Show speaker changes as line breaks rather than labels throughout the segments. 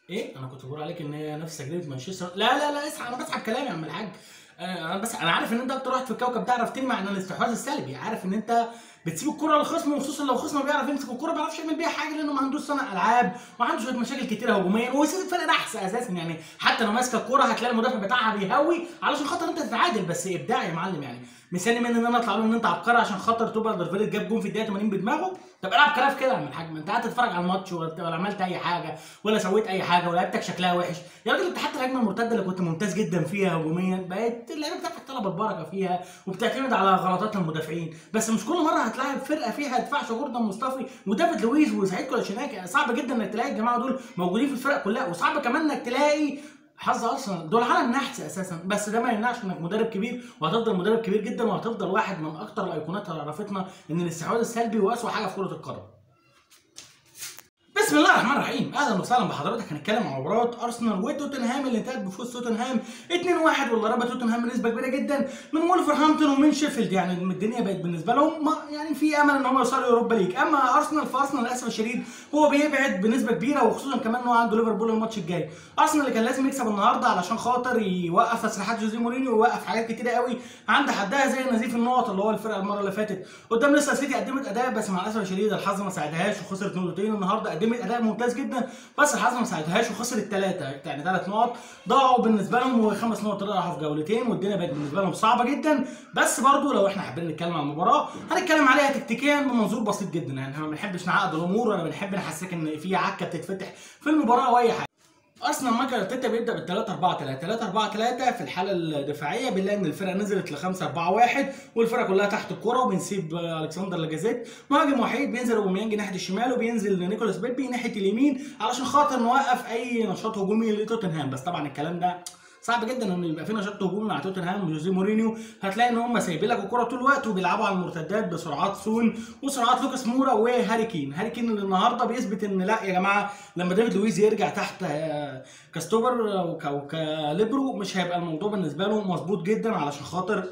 ايه انا كنت بقول عليك ان هي نفس تجربه مانشستر لا لا لا اسحب انا بسحب كلامي يا عم الحاج آه، انا بس انا عارف ان انت اكتر واحد في الكوكب تعرف تلمع عن الاستحواذ السلبي عارف ان انت بتسيب الكره للخصم وخصوصا لو خصم بيعرف يمسك الكره ما بيعرفش يعمل بيها حاجه لانه ما عندوش صنع العاب وعنده شويه مشاكل كتيره هجوميا وسيد الفرق نحس اساسا يعني حتى لو ماسكه الكره هتلاقي المدافع بتاعها بيهوي علشان خاطر انت تتعادل بس ابداع يا معلم يعني مستني مني ان انا اطلع له ان انت عبقري عشان خاطر تبقى درفيلت جاب جون في الدقيقه 80 بدماغه طب العب كلام كده يا عم الحاج ما انت قاعد تتفرج على الماتش ولا ولا عملت اي حاجه ولا سويت اي حاجه ولعبتك شكلها وحش يا راجل انت حتى الهجمه المرتده اللي كنت ممتاز جدا فيها هجوميا بقت اللعيبه بتاعتك طلب البركه فيها وبتعتمد على غلطات المدافعين بس مش كل مره هتلاعب فرقه فيها دفاع جوردن مصطفي ودافيد لويس وسعيد كولاشيناكي صعب جدا انك تلاقي الجماعه دول موجودين في الفرق كلها وصعب كمان انك تلاقي حظ ارسنال دول عالم نحس اساسا بس ده ما يمنعش انك مدرب كبير وهتفضل مدرب كبير جدا وهتفضل واحد من اكتر الايقونات اللي عرفتنا ان الاستحواذ السلبي هو اسوء حاجه في كره القدم بسم الله الرحمن الرحيم اهلا وسهلا بحضرتك هنتكلم عن مباراه ارسنال وتوتنهام اللي انتهت بفوز توتنهام 2-1 واللي ربى توتنهام بنسبه كبيره جدا من ولفرهامبتون ومن شيفيلد يعني الدنيا بقت بالنسبه لهم ما يعني في امل ان هم يوصلوا اوروبا ليج اما ارسنال فارسنال للاسف الشديد هو بيبعد بنسبه كبيره وخصوصا كمان ان هو عنده ليفربول الماتش الجاي ارسنال اللي كان لازم يكسب النهارده علشان خاطر يوقف تصريحات جوزيه مورينيو ويوقف حاجات كتيره قوي عند حدها زي نزيف النقط اللي هو الفرقه المره اللي فاتت قدام لسه سيتي قدمت اداء بس مع الاسف الشديد الحظ ما ساعدهاش وخسرت نقطتين النهارده قدمت اداء ممتاز جدا بس الحظ ما ساعدهاش وخسرت ثلاثه يعني ثلاث نقط ضاعوا بالنسبه لهم وخمس نقط راحوا في جولتين والدنيا بقت بالنسبه لهم صعبه جدا بس برضو لو احنا حابين نتكلم عن المباراه هنتكلم عليها تكتيكيا بمنظور بسيط جدا يعني احنا ما بنحبش نعقد الامور ولا بنحب نحسسك ان في عكه بتتفتح في المباراه او اي حاجه ارسنال مايكل ارتيتا بيبدا بال 3 4 3 3 4 3 في الحاله الدفاعيه بنلاقي ان الفرقه نزلت ل 5 4 1 والفرقه كلها تحت الكره وبنسيب الكسندر لاجازيت مهاجم وحيد بينزل اوباميانج ناحيه الشمال وبينزل نيكولاس بيبي ناحيه اليمين علشان خاطر نوقف اي نشاط هجومي لتوتنهام بس طبعا الكلام ده صعب جدا ان يبقى في نشاط هجومي مع توتنهام وجوزيه مورينيو هتلاقي ان هم سايبين لك الكره طول الوقت وبيلعبوا على المرتدات بسرعات سون وسرعات لوكاس مورا وهاري كين هاري كين اللي النهارده بيثبت ان لا يا جماعه لما ديفيد لويز يرجع تحت آه، كاستوبر وك- وكاليبرو مش هيبقى الموضوع بالنسبه له مظبوط جدا علشان خاطر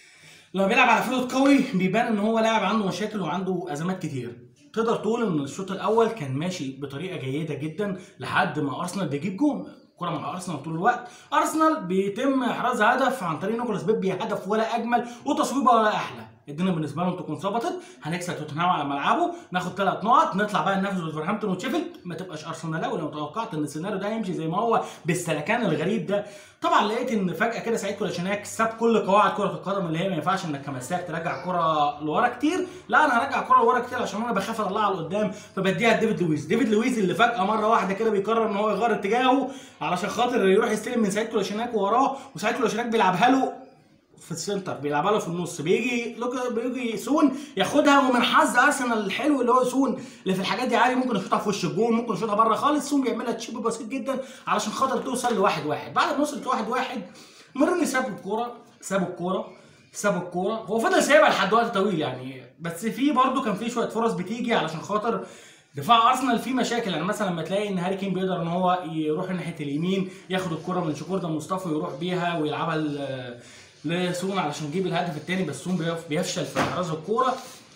لما بيلعب على فلوت قوي بيبان ان هو لاعب عنده مشاكل وعنده ازمات كتير تقدر تقول ان الشوط الاول كان ماشي بطريقه جيده جدا لحد ما ارسنال بيجيب جون كرة مع ارسنال طول الوقت ارسنال بيتم احراز هدف عن طريق نيكولاس بيبي هدف ولا اجمل وتصويبه ولا احلى الدنيا بالنسبه لهم تكون ظبطت هنكسب توتنهام على ملعبه ناخد ثلاث نقط نطلع بقى ننافس ولفرهامبتون وتشيفيلد ما تبقاش ارسنال لو توقعت ان السيناريو ده هيمشي زي ما هو بالسلكان الغريب ده طبعا لقيت ان فجاه كده سعيد كولاشيناك ساب كل قواعد كره القدم اللي هي ما ينفعش انك كمساك ترجع كره لورا كتير لا انا هرجع كره لورا كتير عشان انا بخاف اطلعها لقدام فبديها لديفيد لويس ديفيد لويس اللي فجاه مره واحده كده بيقرر ان هو يغير اتجاهه علشان خاطر يروح يستلم من سعيد كولاشيناك وراه وسعيد كولاشيناك بيلعبها له في السنتر بيلعبها له في النص بيجي لوكا بيجي سون ياخدها ومن حظ ارسنال الحلو اللي هو سون اللي في الحاجات دي عادي ممكن يشوطها في وش الجون ممكن يشوطها بره خالص سون بيعملها تشيب بسيط جدا علشان خاطر توصل لواحد واحد بعد ما وصلت واحد واحد مورينيو ساب الكوره ساب الكوره ساب الكوره هو فضل سايبها لحد وقت طويل يعني بس في برضه كان في شويه فرص بتيجي علشان خاطر دفاع ارسنال فيه مشاكل يعني مثلا لما تلاقي ان هاري كين بيقدر ان هو يروح ناحيه اليمين ياخد الكره من شكوردا مصطفى ويروح بيها ويلعبها ل- لسون علشان يجيب الهدف الثاني بس سون بيف- بيفشل في احراز الكوره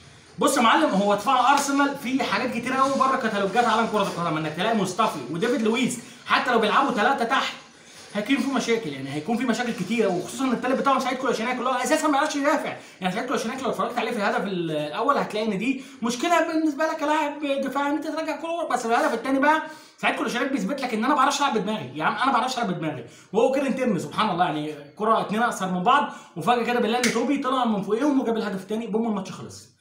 بص يا معلم هو دفاع ارسنال فيه حاجات كتير قوي بره كتالوجات عالم كره القدم انك تلاقي مصطفى وديفيد لويس حتى لو بيلعبوا ثلاثه تحت هيكون في مشاكل يعني هيكون في مشاكل كتيره وخصوصا ان التالت بتاعهم سعيد كولاشيناك اللي هو اساسا ما يعرفش يدافع يعني سعيد كولاشيناك لو اتفرجت عليه في الهدف الاول هتلاقي ان دي مشكله بالنسبه لك كلاعب دفاعي ان انت ترجع كوره بس الهدف الثاني بقى سعيد كولاشيناك بيثبت لك ان انا ما بعرفش العب بدماغي يا عم انا ما بعرفش العب بدماغي وهو كده ترمي سبحان الله يعني كره اتنين اقصر من بعض وفجاه كده بنلاقي ان توبي طلع من فوقيهم وجاب الهدف الثاني بوم الماتش خلص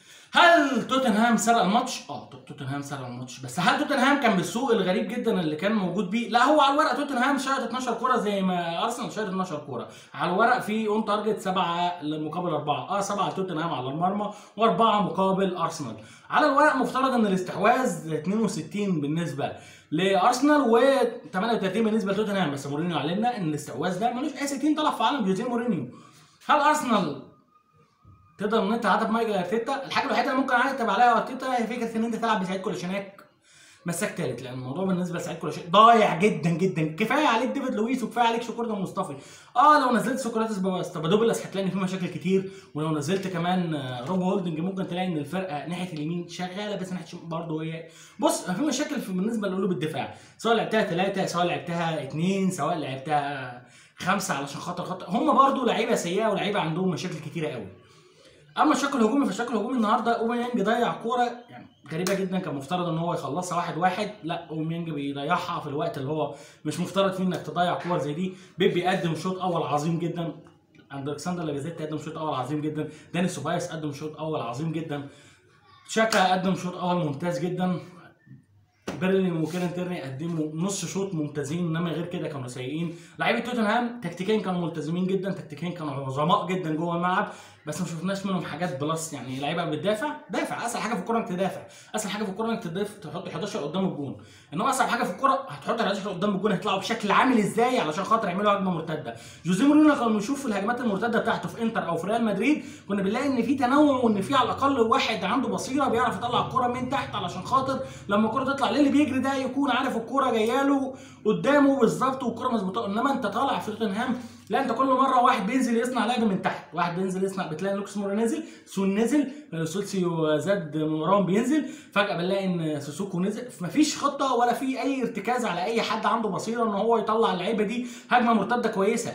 هل توتنهام سرق الماتش؟ اه توت- توتنهام سرق الماتش بس هل توتنهام كان بالسوق الغريب جدا اللي كان موجود بيه؟ لا هو على الورق توتنهام شايط 12 كوره زي ما ارسنال شايط 12 كوره، على الورق في اون تارجت 7 مقابل 4 اه 7 توتنهام على المرمى واربعه مقابل ارسنال. على الورق مفترض ان الاستحواذ 62 بالنسبه لارسنال و 38 بالنسبه لتوتنهام بس مورينيو علمنا ان الاستحواذ ده ملوش اي 60 طلب في عالم جوزيه مورينيو. هل ارسنال تقدر ان انت تعاتب مايكل ارتيتا الحاجه الوحيده اللي ممكن اعاتب عليها ارتيتا هي فكره ان انت تلعب بسعيد كولاشيناك مساك تالت لان الموضوع بالنسبه لسعيد كل شيء ضايع جدا جدا كفايه عليك ديفيد لويس وكفايه عليك شكور ده مصطفى اه لو نزلت سقراطس بابادوبلاس هتلاقي ان في مشاكل كتير ولو نزلت كمان آه، روب هولدنج ممكن تلاقي ان الفرقه ناحيه اليمين شغاله بس ناحيه الشمال برضه هي بص في مشاكل في بالنسبه لقلوب الدفاع سواء لعبتها ثلاثه سواء لعبتها اثنين سواء لعبتها خمسه علشان خاطر خاطر هم برضه لعيبه سيئه ولعيبه عندهم مشاكل كتيره قوي اما الشق الهجومي فالشق الهجومي النهارده اوباميانج ضيع كوره يعني غريبه جدا كان مفترض ان هو يخلصها واحد واحد لا اوباميانج بيضيعها في الوقت اللي هو مش مفترض فيه انك تضيع كور زي دي بيب بيقدم شوط اول عظيم جدا الكسندر لاجازيت قدم شوط اول عظيم جدا داني سوبايس قدم شوط اول عظيم جدا شاكا قدم شوط اول ممتاز جدا بيرلين وكيرن تيرني قدموا نص شوط ممتازين انما غير كده كانوا سيئين لعيبه توتنهام تكتيكيا كانوا ملتزمين جدا تكتيكيا كانوا عظماء جدا جوه الملعب بس ما شفناش منهم حاجات بلس يعني لعيبه بتدافع دافع اسهل حاجه في الكوره انك تدافع اسهل حاجه في الكوره انك تضيف تحط 11 قدام الجون انما اصعب حاجه في الكوره هتحط 11 قدام الجون هيطلعوا بشكل عامل ازاي علشان خاطر يعملوا هجمه مرتده جوزيه مورينيو كنا بنشوف الهجمات المرتده بتاعته في انتر او في ريال مدريد كنا بنلاقي ان في تنوع وان في على الاقل واحد عنده بصيره بيعرف يطلع الكوره من تحت علشان خاطر لما الكوره تطلع للي بيجري ده يكون عارف الكوره جايه له قدامه بالظبط والكوره مظبوطه انما انت طالع في توتنهام لا انت كل مره واحد بينزل يصنع لعبه من تحت واحد بينزل يصنع بتلاقي لوكس مورا نزل سون نزل سولسيو زاد من وراهم بينزل فجاه بنلاقي ان سوسوكو نزل مفيش خطه ولا في اي ارتكاز على اي حد عنده بصيره ان هو يطلع اللعيبه دي هجمه مرتده كويسه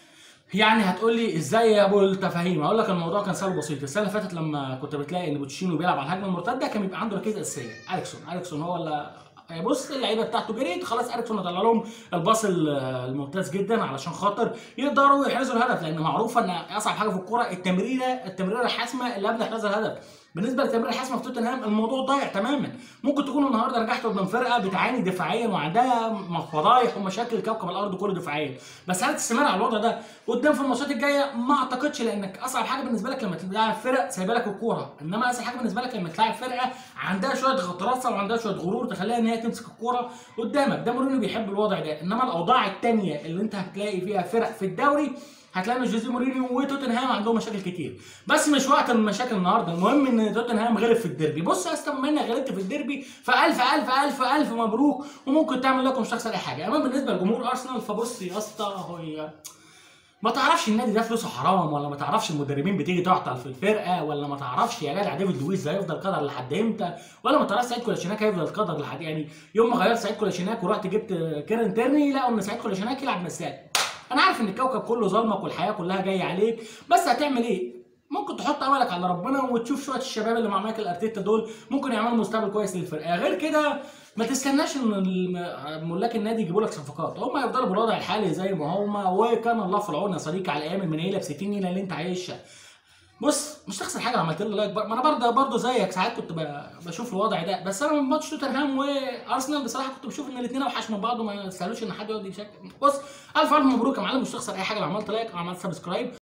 يعني هتقول لي ازاي يا ابو التفاهيم اقول لك الموضوع كان سهل وبسيط السنه اللي فاتت لما كنت بتلاقي ان بوتشينو بيلعب على الهجمه المرتده كان بيبقى عنده ركيزه اساسيه اليكسون اليكسون هو اللي بص اللعيبه بتاعته جريت خلاص اريكسون طلع لهم الباص الممتاز جدا علشان خاطر يقدروا يحرزوا الهدف لان معروفه ان اصعب حاجه في الكوره التمريره التمريره الحاسمه اللي قبل احراز الهدف بالنسبه للتمريره الحاسمه في توتنهام الموضوع ضايع تماما ممكن تكون النهارده نجحت قدام فرقه بتعاني دفاعيا وعندها فضايح ومشاكل كوكب الارض كله دفاعيا بس هل تستمر على الوضع ده قدام في الماتشات الجايه ما اعتقدش لانك اصعب حاجه بالنسبه لك لما تلعب فرق سايبه لك الكوره انما اسهل حاجه بالنسبه لك لما تلعب فرقه عندها شويه غطرسه وعندها شويه غرور تخليها ان هي تمسك الكوره قدامك ده مورينيو بيحب الوضع ده انما الاوضاع الثانيه اللي انت هتلاقي فيها فرق في الدوري هتلاقي ان جوزيه مورينيو وتوتنهام عندهم مشاكل كتير بس مش وقت المشاكل النهارده المهم ان توتنهام غلب في الديربي بص يا اسطى بما انك غلبت في الديربي فالف الف الف الف مبروك وممكن تعمل لكم مش تخسر اي حاجه اما بالنسبه لجمهور ارسنال فبص يا اسطى هي ما تعرفش النادي ده فلوسه حرام ولا ما تعرفش المدربين بتيجي تعطل في الفرقه ولا ما تعرفش يا جدع ديفيد لويس هيفضل قدر لحد امتى ولا ما تعرفش سعيد كولاشيناك هيفضل قدر لحد يعني يوم ما غيرت سعيد كولاشيناك ورحت جبت كيرن تيرني لقوا ان سعيد كولاشيناك يلعب مساك انا عارف ان الكوكب كله ظلمك والحياه كلها جايه عليك بس هتعمل ايه ممكن تحط املك على ربنا وتشوف شويه الشباب اللي مع مايكل ارتيتا دول ممكن يعملوا مستقبل كويس للفرقه غير كده ما تستناش ان الم- ملاك النادي يجيبوا لك صفقات هم هيفضلوا بالوضع الحالي زي ما هم وكان الله في العون يا صديقي على ايام المنيله ب 60 نيله اللي انت عايشها بص مش تخسر حاجه لو عملت لي لايك بر- ما انا برضه برضه زيك ساعات كنت ب- بشوف الوضع ده بس انا من ماتش توتنهام وارسنال بصراحه كنت بشوف ان الاثنين اوحش من بعض وما يستاهلوش ان حد يقعد يشكل بص الف الف مبروك يا معلم مش تخسر اي حاجه لو عملت لايك او عملت سبسكرايب